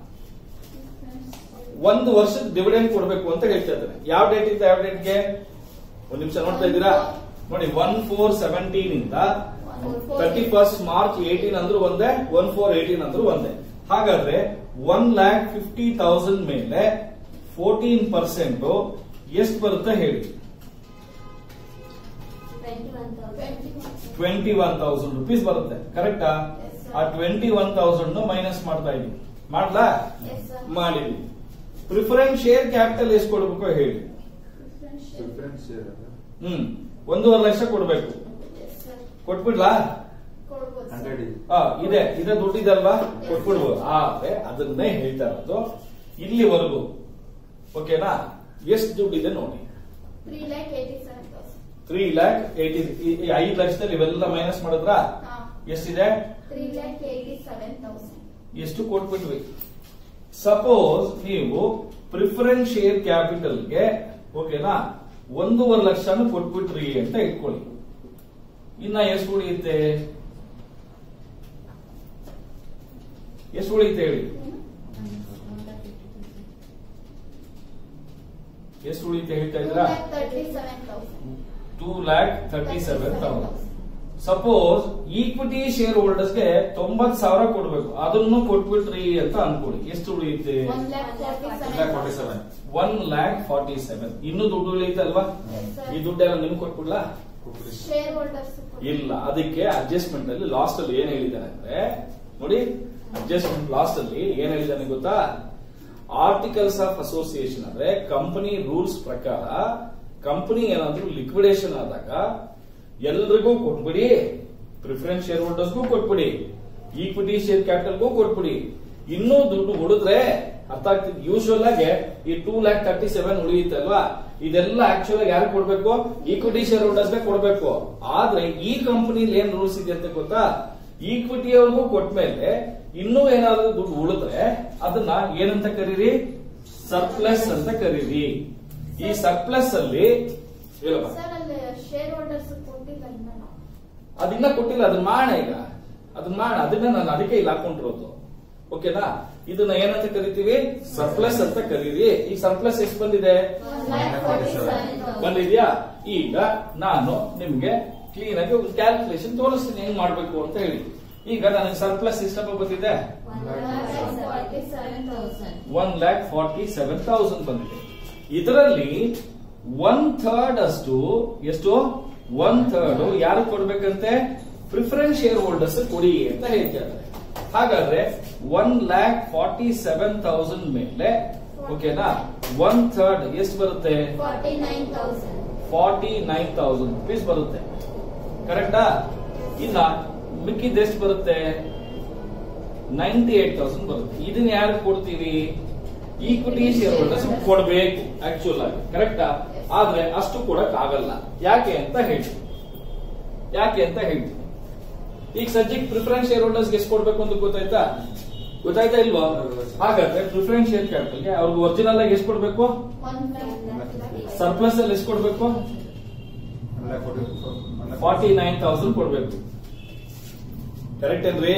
ಒಂದು ವರ್ಷದ ಡಿವಿಡೆಂಡ್ ಕೊಡ್ಬೇಕು ಅಂತ ಹೇಳ್ತಾ ಇದ್ದಾರೆ ಯಾವ ಡೇಟ್ ಇಂದ ಯಾವ ಡೇಟ್ಗೆ ಒಂದ್ ನಿಮಿಷ ನೋಡ್ತಾ ಇದ್ದೀರಾ ನೋಡಿ ಒನ್ ಫೋರ್ ಸೆವೆಂಟೀನ್ ಇಂದ ತರ್ಟಿ ಫಸ್ಟ್ ಮಾರ್ಚ್ ಏಟೀನ್ ಅಂದ್ರೂ ಒಂದೇ ಒನ್ ಫೋರ್ ಏಟೀನ್ ಅಂದ್ರೂ ಒಂದೇ ಹಾಗಾದ್ರೆ ಒನ್ ಲ್ಯಾಕ್ ಫಿಫ್ಟಿ ತೌಸಂಡ್ ಮೇಲೆ ಫೋರ್ಟೀನ್ ಪರ್ಸೆಂಟ್ ಎಷ್ಟು ಬರುತ್ತೆ ಹೇಳಿ twenty one thousand twenty one thousand rupees ಬರುತ್ತೆ ಕರೆಕ್ಟಾ Yes, sir. ಆ ಟ್ವೆಂಟಿ ಒನ್ ತೌಸಂಡ್ ಮೈನಸ್ ಮಾಡ್ತಾ ಇದೀವಿ ಮಾಡ್ಲಾ Yes, sir. ಮಾಡಿದ್ವಿ ಪ್ರಿಫರೆನ್ಸ್ ಶೇರ್ ಕ್ಯಾಪಿಟಲ್ ಎಷ್ಟು ಕೊಡ್ಬೇಕು ಹೇಳಿ ಹ್ಮ್ ಒಂದೂವರೆ ಲಕ್ಷ ಕೊಡ್ಬೇಕು ಎಸ್ ಸರ್ ಕೊಟ್ಬಿಡ್ಲಾ ಕೊಡ್ಬೋದು sir. ಹಂಡ್ರೆಡ್ ಆ, ಇದೆ ಇದೆ ದುಡ್ಡಿದಲ್ವಾ ಕೊಟ್ಬಿಡ್ಬೋದು ಆದ್ರೆ ಅದನ್ನೇ ಹೇಳ್ತಾ ಇರೋದು ಇಲ್ಲಿವರೆಗೂ ಓಕೆನಾ ಎಷ್ಟು ದುಡ್ಡಿದೆ ನೋಡಿ three lakh eighty seven thousand three lakh eighty ಐದು ಲಕ್ಷದಲ್ಲಿ ಇವೆಲ್ಲ ಮೈನಸ್ ಮಾಡಿದ್ರ ಹಾ ಎಷ್ಟಿದೆ three lakh eighty seven thousand ಎಷ್ಟು ಕೊಟ್ಬಿಟ್ವಿ ಸಪೋಸ್ ನೀವು ಪ್ರಿಫರೆನ್ಸ್ ಶೇರ್ ಕ್ಯಾಪಿಟಲ್ಗೆ ಓಕೆನಾ ಒಂದೂವರೆ ಲಕ್ಷನು ಕೊಟ್ಬಿಟ್ರಿ ಅಂತ ಇಟ್ಕೊಳ್ಳಿ ಇನ್ನ ಎಷ್ಟು ಉಳಿಯುತ್ತೆ ಎಷ್ಟು ಉಳಿಯುತ್ತೆ ಹೇಳಿ ಎಷ್ಟು ಉಳಿಯುತ್ತೆ ಹೇಳ್ತಾ ಟೂ ಇದ್ದೀರಾ lakh thirty seven thousand two lakh thirty seven thousand suppose equity share ಹೋಲ್ಡರ್ಸ್ಗೆ ತೊಂಬತ್ ಸಾವಿರ ಕೊಡ್ಬೇಕು ಅದನ್ನು ಕೊಟ್ಬಿಟ್ರಿ ಅಂತ ಅನ್ಕೊಳ್ಳಿ ಎಷ್ಟು ಉಳಿಯುತ್ತೆ one lakh forty lakh forty seven seven one lakh forty seven ಇನ್ನು ದುಡ್ಡು ಉಳಿಯುತ್ತೆ ಅಲ್ವಾ ಈ ದುಡ್ಡೆಲ್ಲ ನಿಮ್ಗೆ ಕೊಟ್ಬಿಡ್ಲಾ ಶೇರ್ ಹೋಲ್ಡರ್ಸ್ ಇಲ್ಲ ಅದಕ್ಕೆ ಅಡ್ಜಸ್ಟ್ಮೆಂಟ್ ಅಲ್ಲಿ ಲಾಸ್ಟ್ ಅಲ್ಲಿ ಏನ್ ಹೇಳಿದ್ದಾನೆ ಅಂದ್ರೆ ನೋಡಿ ಅಡ್ಜಸ್ಟ್ಮೆಂಟ್ ಲಾಸ್ಟ್ ಅಲ್ಲಿ ಏನ್ ಹೇಳಿದ್ದಾನೆ ಗೊತ್ತಾ ಆರ್ಟಿಕಲ್ಸ್ ಆಫ್ ಅಸೋಸಿಯೇಷನ್ ಅಂದ್ರೆ ಕಂಪನಿ ರೂಲ್ಸ್ ಪ್ರಕಾರ ಕಂಪನಿ ಏನಾದ್ರೂ ಲಿಕ್ವಿಡೇಷನ್ ಆದಾಗ ಎಲ್ರಿಗೂ ಕೊಟ್ಬಿಡಿ ಪ್ರಿಫರೆನ್ಸ್ ಶೇರ್ ಹೋಲ್ಡರ್ಸ್ಗೂ ಕೊಟ್ಬಿಡಿ ಈಕ್ವಿಟಿ ಶೇರ್ ಕ್ಯಾಪಿಟಲ್ಗೂ ಕೊಟ್ಬಿಡಿ ಇನ್ನೂ ದುಡ್ಡು ಉಳಿದ್ರೆ ಅರ್ಥ ಆಗ್ತಿದ್ ಯೂಶುವಲ್ ಆಗಿ ಈ ಟೂ ಲ್ಯಾಕ್ ತರ್ಟಿ ಸೆವೆನ್ ಉಳಿಯುತ್ತಲ್ವಾ ಇದೆಲ್ಲ ಆಕ್ಚುಲ್ ಆಗಿ ಯಾರು ಕೊಡ್ಬೇಕು ಈಕ್ವಿಟಿ ಶೇರ್ ಹೋಲ್ಡರ್ಸ್ಗೆ ಕೊಡ್ಬೇಕು ಆದ್ರೆ ಈ ಕಂಪನಿಲಿ ಏನ್ ರೂಲ್ಸ್ ಇದೆ ಅಂತ ಗೊತ್ತಾ ಈಕ್ವಿಟಿ ಅವ್ರಿಗೂ ಕೊಟ್ಮೇಲೆ ಇನ್ನೂ ಏನಾದ್ರೂ ದುಡ್ಡು ಉಳಿದ್ರೆ ಅದನ್ನ ಏನಂತ ಕರೀರಿ ಸರ್ಪ್ಲಸ್ ಅಂತ ಕರೀರಿ ಈ ಸರ್ಪ್ಲಸ್ ಅಲ್ಲಿ ಹೇಳಪ್ಪ ಸರ್ ಅಲ್ಲಿ ಶೇರ್ ಹೋಲ್ಡರ್ಸ್ ಕೊಟ್ಟಿಲ್ಲ ಇನ್ನ ನಾವು ಅದಿನ್ನ ಕೊಟ್ಟಿಲ್ಲ ಅದನ್ನ ಮಾಡೋಣ ಈಗ ಅದನ್ನ ಮಾಡೋಣ ಅದನ್ನ ನಾನು ಅದಕ್ಕೆ ಇಲ್ಲಿ ಹಾಕೊಂಡಿರೋದು ಓಕೆನಾ ಇದನ್ನ ಏನಂತ ಕರಿತೀವಿ ಸರ್ಪ್ಲಸ್ ಅಂತ ಕರೀರಿ ಈ ಸರ್ಪ್ಲಸ್ ಎಷ್ಟು ಬಂದಿದೆ ಒನ್ ಲ್ಯಾಕ್ ಫಾರ್ಟಿ ಸೆವೆನ್ ಬಂದಿದ್ಯಾ ಈಗ ನಾನು ನಿಮ್ಗೆ ಕ್ಲೀನ್ ಆಗಿ ಒಂದು ಕ್ಯಾಲ್ಕುಲೇಷನ್ ತೋರಿಸ್ತೀನಿ ಹೆಂಗ್ ಮಾಡ್ಬೇಕು ಅಂತ ಹೇಳಿ ಈಗ ನನಗೆ ಸರ್ಪ್ಲಸ್ ಎಷ್ಟಪ್ಪ ಬಂದಿದೆ forty seven thousand one lakh forty seven thousand ಬಂದಿದೆ ಇದರಲ್ಲಿ ಒನ್ ಥರ್ಡ್ ಅಷ್ಟು ಎಷ್ಟು ಒನ್ ಥರ್ಡ್ ಯಾರು ಕೊಡ್ಬೇಕಂತೆ ಪ್ರಿಫರೆನ್ಸ್ ಶೇರ್ ಹೋಲ್ಡರ್ಸ್ ಕೊಡಿ ಅಂತ ಹೇಳ್ತಾ ಇದ್ದಾರೆ ಹಾಗಾದ್ರೆ one lakh forty seven thousand ಮೇಲೆ ಓಕೆನಾ ಒನ್ ಥರ್ಡ್ ಎಷ್ಟು ಬರುತ್ತೆ forty nine thousand forty nine thousand rupees ಬರುತ್ತೆ ಕರೆಕ್ಟಾ ಇನ್ನ ಮಿಕ್ಕಿದ ಎಷ್ಟು ಬರುತ್ತೆ ನೈಂಟಿ ಏಟ್ ತೌಸಂಡ್ ಬರುತ್ತೆ ಇದನ್ನ ಯಾರು ಕೊಡ್ತೀವಿ ಈಕ್ವಿಟಿ ಶೇರ್ ಹೋಲ್ಡರ್ಸ್ ಕೊಡಬೇಕು ಆಕ್ಚುಲ್ ಆಗಿ ಕರೆಕ್ಟಾ ಆದ್ರೆ ಅಷ್ಟು ಕೊಡಕ್ ಆಗಲ್ಲ ಯಾಕೆ ಅಂತ ಹೇಳ್ತೀನಿ ಯಾಕೆ ಅಂತ ಹೇಳ್ತೀನಿ ಈಗ ಸದ್ಯಕ್ಕೆ ಪ್ರಿಫರೆನ್ಸ್ ಶೇರ್ ಹೋಲ್ಡರ್ಸ್ ಎಷ್ಟು ಕೊಡ್ಬೇಕು ಅಂತ ಗೊತ್ತಾಯ್ತಾ ಗೊತ್ತಾಯ್ತಾ ಇಲ್ವಾ ಹಾಗಾದ್ರೆ ಪ್ರಿಫರೆನ್ಸ್ ಶೇರ್ ಕ್ಯಾಪಿಟಲ್ಗೆ ಅವ್ರಿಗೆ ಒರಿಜಿನಲ್ ಆಗಿ ಎಷ್ಟು ಕೊಡ್ಬೇಕು ಒನ್ ಲ್ಯಾಕ್ ಸರ್ಪ್ಲಸ್ ಅಲ್ಲಿ ಎಷ್ಟು ಕೊಡ್ಬೇಕು ಫಾರ್ಟಿ ನೈನ್ ತೌಸಂಡ್ ಕೊಡ್ಬೇಕು ಕರೆಕ್ಟ್ ಏನ್ರಿ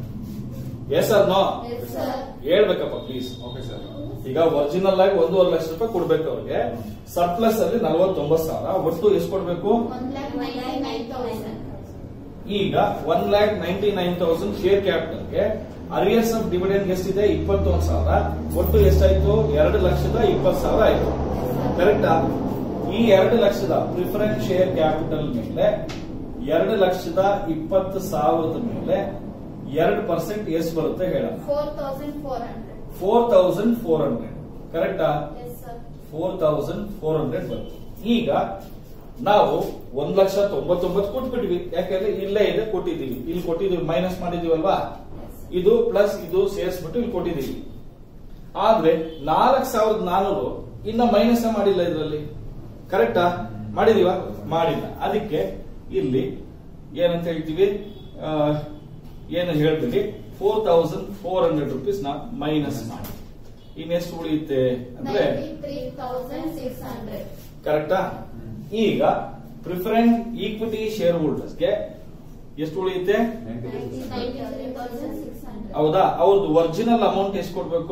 yes or no yes sir ಹೇಳ್ಬೇಕಪ್ಪ ಪ್ಲೀಸ್ ಓಕೆ ಸರ್ ಈಗ ಒರಿಜಿನಲ್ ಆಗಿ ಒಂದೂವರೆ ಲಕ್ಷ ರೂಪಾಯಿ ಕೊಡ್ಬೇಕು ಅವ್ರಿಗೆ ಸರ್ಪ್ಲಸ್ ಅಲ್ಲಿ ನಲವತ್ತೊಂಬತ್ತು ಸಾವಿರ ಒಟ್ಟು ಎಷ್ಟು ಕೊಡ್ಬೇಕು one lakh ninety nine thousand ಈಗ one lakh ninety nine thousand share ಕ್ಯಾಪಿಟಲ್ಗೆ ಅರಿಯರ್ಸ್ ಆಫ್ ಡಿವಿಡೆಂಡ್ ಎಷ್ಟಿದೆ ಇಪ್ಪತ್ತೊಂದು ಸಾವಿರ ಒಟ್ಟು ಎಷ್ಟಾಯ್ತು ಎರಡು ಲಕ್ಷದ ಇಪ್ಪತ್ತು ಸಾವಿರ ಆಯ್ತು ಕರೆಕ್ಟಾ ಈ ಎರಡು ಲಕ್ಷದ ಪ್ರಿಫರೆನ್ಸ್ ಶೇರ್ ಕ್ಯಾಪಿಟಲ್ ಮೇಲೆ ಎರಡು ಲಕ್ಷದ ಇಪ್ಪತ್ತು ಸಾವಿರದ ಮೇಲೆ ಎರಡು ಪರ್ಸೆಂಟ್ ಎಷ್ಟು ಬರುತ್ತೆ ಹೇಳೋಣ four thousand four hundred four thousand four hundred ಕರೆಕ್ಟಾ yes sir four thousand four hundred ಬಂತು ಈಗ ನಾವು ಒಂದ್ ಲಕ್ಷ ತೊಂಬತ್ತೊಂಬತ್ತು ಕೊಟ್ಬಿಟ್ವಿ ಯಾಕಂದ್ರೆ ಇಲ್ಲೇ ಇದೆ ಕೊಟ್ಟಿದ್ದೀವಿ ಇಲ್ಲಿ ಕೊಟ್ಟಿದ್ದೀವಿ ಮೈನಸ್ ಮಾಡಿದೀವಲ್ವಾ ಇದು ಪ್ಲಸ್ ಇದು ಸೇರಿಸ್ಬಿಟ್ಟು ಇಲ್ಲಿ ಕೊಟ್ಟಿದ್ದೀವಿ ಆದ್ರೆ ನಾಲ್ಕ್ ಸಾವಿರದ ನಾನೂರು ಇನ್ನ ಮೈನಸ್ ಮಾಡಿಲ್ಲ ಇದರಲ್ಲಿ ಕರೆಕ್ಟಾ ಮಾಡಿದೀವ ಮಾಡಿಲ್ಲ ಅದಕ್ಕೆ ಇಲ್ಲಿ ಏನಂತ ಹೇಳ್ತೀವಿ ಆ, ಏನು ಹೇಳ್ಬಿಡಿ four thousand four hundred rupees ನ ಮೈನಸ್ ಮಾಡಿ ಇನ್ನೆಷ್ಟು ಉಳಿಯುತ್ತೆ ಅಂದ್ರೆ ninety three thousand six hundred ಕರೆಕ್ಟಾ ಈಗ ಪ್ರಿಫರೆನ್ಸ್ ಈಕ್ವಿಟಿ ಶೇರ್ ಹೋಲ್ಡರ್ಸ್ಗೆ ಎಷ್ಟು ಉಳಿಯುತ್ತೆ ninety three thousand six hundred ಹೌದಾ ಅವ್ರದ್ದು ಒರಿಜಿನಲ್ ಅಮೌಂಟ್ ಎಷ್ಟು ಕೊಡ್ಬೇಕು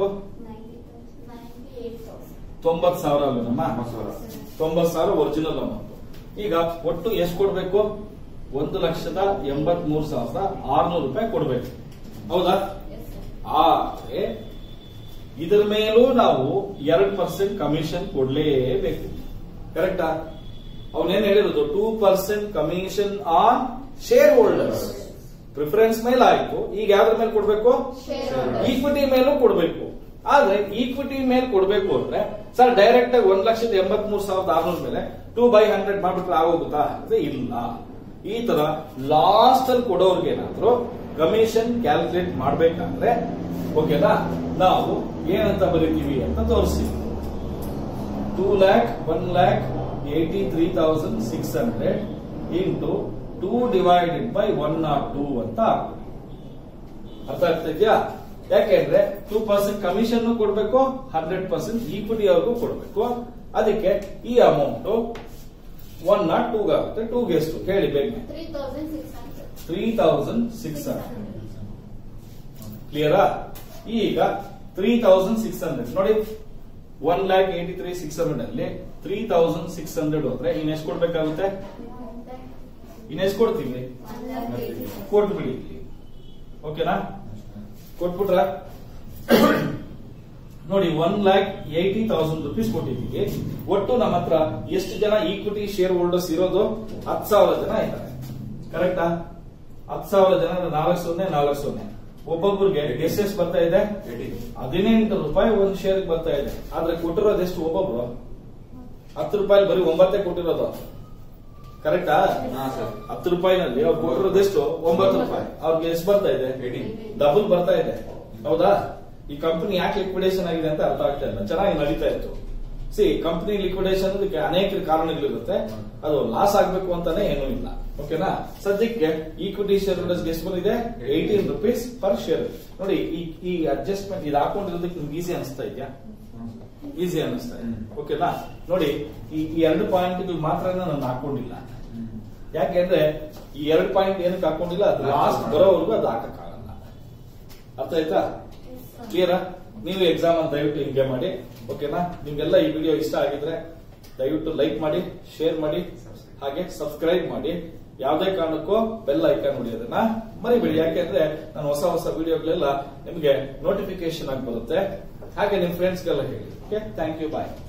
ನೈಂಟಿ ಏಟ್ ತೌಸಂಡ್ ತೊಂಬತ್ ಸಾವಿರ ಅಲ್ವೇನಮ್ಮ ತೊಂಬತ್ತು ಸಾವಿರ. ತೊಂಬತ್ ಸಾವಿರ ಒರಿಜಿನಲ್ ಅಮೌಂಟ್ ಈಗ ಒಟ್ಟು ಎಷ್ಟು ಕೊಡ್ಬೇಕು ಒಂದು ಲಕ್ಷದ ಎಂಬತ್ ಮೂರು ಸಾವಿರದ ಆರ್ನೂರು ರೂಪಾಯಿ ಕೊಡ್ಬೇಕು ಹೌದಾ ಎಸ್ ಸರ್ ಆದ್ರೆ ಇದರ ಮೇಲೂ ನಾವು ಎರಡು ಪರ್ಸೆಂಟ್ ಕಮಿಷನ್ ಕೊಡ್ಲೇಬೇಕು ಕರೆಕ್ಟಾ ಅವನೇನ್ ಹೇಳಿರೋದು two percent commission on share holders preference ಮೇಲೆ ಆಯ್ತು ಈಗ ಯಾವ್ದ್ರ ಮೇಲೆ ಕೊಡ್ಬೇಕು ಶೇರ್ ಹೋಲ್ಡರ್ ಈಕ್ವಿಟಿ ಮೇಲೂ ಕೊಡ್ಬೇಕು ಆದ್ರೆ ಈಕ್ವಿಟಿ ಮೇಲೆ ಕೊಡ್ಬೇಕು ಅಂದ್ರೆ ಸರ್ ಡೈರೆಕ್ಟ್ ಆಗಿ ಒಂದ್ ಲಕ್ಷದ ಎಂಬತ್ ಮೂರು ಸಾವಿರದ ಆರ್ನೂರ ಮೇಲೆ ಟೂ ಬೈ ಹಂಡ್ರೆಡ್ ಮಾಡ್ಬಿಟ್ರೆ ಆಗೋಗುತ್ತಾ ಅಂದ್ರೆ ಇಲ್ಲ ಈ ತರ ಲಾಸ್ಟ್ ಅಲ್ಲಿ ಕೊಡೋರ್ಗೆ ಏನಾದ್ರು ಕಮಿಷನ್ ಕ್ಯಾಲ್ಕುಲೇಟ್ ಮಾಡ್ಬೇಕಂದ್ರೆ ಓಕೆನಾ ನಾವು ಏನಂತ ಬರೀತೀವಿ ಅಂತ ತೋರಿಸ್ತೀವಿ two lakh one lakh eighty three thousand six hundred into two divided by one nought two ಅಂತ ಆಗ್ತದೆ. ಅರ್ಥ ಆಗ್ತಿದ್ಯಾ ಯಾಕೆಂದ್ರೆ ಟೂ ಪರ್ಸೆಂಟ್ ಕಮಿಷನ್ ಕೊಡ್ಬೇಕು ಹಂಡ್ರೆಡ್ ಪರ್ಸೆಂಟ್ ಈಕ್ವಿಟಿ ಅವ್ರಿಗೂ ಕೊಡ್ಬೇಕು ಅದಕ್ಕೆ ಈ ಅಮೌಂಟ್ ಒನ್ ನಾಟ್ ಟೂಗ್ ಆಗುತ್ತೆ ಟೂಗೆ ಎಷ್ಟು ಹೇಳಿ ಬೇಗ three thousand six hundred three thousand six hundred ಕ್ಲಿಯರಾ ಈಗ ತ್ರೀ ತೌಸಂಡ್ ಸಿಕ್ಸ್ ಹಂಡ್ರೆಡ್ ನೋಡಿ one lakh eighty three six hundred ಅಲ್ಲಿ ತ್ರೀ ತೌಸಂಡ್ ಸಿಕ್ಸ್ ಹಂಡ್ರೆಡ್ ಹೋದ್ರೆ ಇನ್ ಎಷ್ಟು ಕೊಡ್ಬೇಕಾಗುತ್ತೆ ಇನ್ ಎಷ್ಟು ಕೊಡ್ತೀವಿ ಕೊಟ್ಬಿಡಿ ಇಲ್ಲಿ ಓಕೆನಾ ಕೊಟ್ಬಿಟ್ರ ನೋಡಿ one lakh eighty thousand rupees ಕೊಟ್ಟಿದ್ದೀವಿ ಒಟ್ಟು ನಮ್ಮ ಹತ್ರ ಎಷ್ಟು ಜನ ಈಕ್ವಿಟಿ ಶೇರ್ ಹೋಲ್ಡರ್ಸ್ ಇರೋದು ಹತ್ತು ಸಾವಿರ ಜನ ಇದ್ದಾರೆ ಕರೆಕ್ಟಾ ಹತ್ತು ಸಾವಿರ ಜನ ಅಂದ್ರೆ ನಾಲ್ಕು ಸೊನ್ನೆ ನಾಲ್ಕು ಸೊನ್ನೆ ಒಬ್ಬೊಬ್ಬರಿಗೆ ಎಷ್ಟೆಷ್ಟು ಬರ್ತಾ ಇದೆ ಹದಿನೆಂಟು ರೂಪಾಯಿ ಒಂದು ಶೇರ್ ಬರ್ತಾ ಇದೆ ಆದ್ರೆ ಕೊಟ್ಟಿರೋದು ಎಷ್ಟು ಒಬ್ಬೊಬ್ರು ಹತ್ತು ರೂಪಾಯಿ ಬರೀ ಒಂಬತ್ತೇ ಕೊಟ್ಟಿರೋದು ಕರೆಕ್ಟಾ ಹತ್ತು ರೂಪಾಯಿನಲ್ಲಿ ಅವ್ರು ಕೊಟ್ಟಿರೋದು ಎಷ್ಟು ಒಂಬತ್ತು ರೂಪಾಯಿ ಅವ್ರಿಗೆ ಎಷ್ಟು ಬರ್ತಾ ಇದೆ ಡಬಲ್ ಬರ್ತಾ ಇದೆ ಹೌದಾ ಈ ಕಂಪನಿ ಯಾಕೆ ಲಿಕ್ವಿಡೇಷನ್ ಆಗಿದೆ ಅಂತ ಅರ್ಥ ಆಗ್ತಾ ಇಲ್ಲ ಚೆನ್ನಾಗಿ ನಡೀತಾ ಇತ್ತು ಸಿ ಕಂಪನಿ ಲಿಕ್ವಿಡೇಷನ್ ಅದಕ್ಕೆ ಅನೇಕ ಕಾರಣಗಳಿರುತ್ತೆ ಅದು ಲಾಸ್ ಆಗ್ಬೇಕು ಅಂತಾನೆ ಏನೂ ಇಲ್ಲ ಓಕೆನಾ ಸದ್ಯಕ್ಕೆ ಈಕ್ವಿಟಿ ಶೇರ್ ಹೋಲ್ಡರ್ಸ್ ಎಷ್ಟು ಬಂದಿದೆ ಏಯ್ಟೀನ್ ರುಪೀಸ್ ಪರ್ ಶೇರ್ ನೋಡಿ ಈ ಈ ಅಡ್ಜಸ್ಟ್ಮೆಂಟ್ ಇದು ಹಾಕೊಂಡಿರೋದಕ್ಕೆ ನಿಮ್ಗೆ ಈಸಿ ಅನಿಸ್ತಾ ಇದೆಯಾ ಈಸಿ ಅನಿಸ್ತಾ ಇದೆ ಓಕೆನಾ ನೋಡಿ ಈ ಈ ಎರಡು ಪಾಯಿಂಟ್ ಮಾತ್ರ ನಾನು ಹಾಕೊಂಡಿಲ್ಲ ಯಾಕೆಂದ್ರೆ ಈ ಎರಡು ಪಾಯಿಂಟ್ ಏನಕ್ಕೆ ಹಾಕೊಂಡಿಲ್ಲ ಅದು ಲಾಸ್ಟ್ ಬರೋವರೆಗೂ ಅದು ಹಾಕಕ್ಕಾಗಲ್ಲ ಅರ್ಥ ಆಯ್ತಾ ಕ್ಲಿಯರಾ ನೀವು ಎಕ್ಸಾಮ್ ಅಂತ ದಯವಿಟ್ಟು ಹಿಂಗೆ ಮಾಡಿ ಓಕೆನಾ ನಿಮ್ಗೆಲ್ಲ ಈ ವಿಡಿಯೋ ಇಷ್ಟ ಆಗಿದ್ರೆ ದಯವಿಟ್ಟು ಲೈಕ್ ಮಾಡಿ ಶೇರ್ ಮಾಡಿ ಹಾಗೆ ಸಬ್ಸ್ಕ್ರೈಬ್ ಮಾಡಿ ಯಾವುದೇ ಕಾರಣಕ್ಕೂ ಬೆಲ್ ಐಕಾನ್ ಹೊಡಿಯೋದನ್ನ ಮರಿಬೇಡಿ ಯಾಕೆಂದ್ರೆ ನಾನು ಹೊಸ ಹೊಸ ವಿಡಿಯೋಗಳೆಲ್ಲ ನಿಮಗೆ ನೋಟಿಫಿಕೇಶನ್ ಆಗಿ ಬರುತ್ತೆ ಹಾಗೆ ನಿಮ್ ಫ್ರೆಂಡ್ಸ್ಗೆಲ್ಲ ಹೇಳಿ ಓಕೆ ಥ್ಯಾಂಕ್ ಯು ಬಾಯ್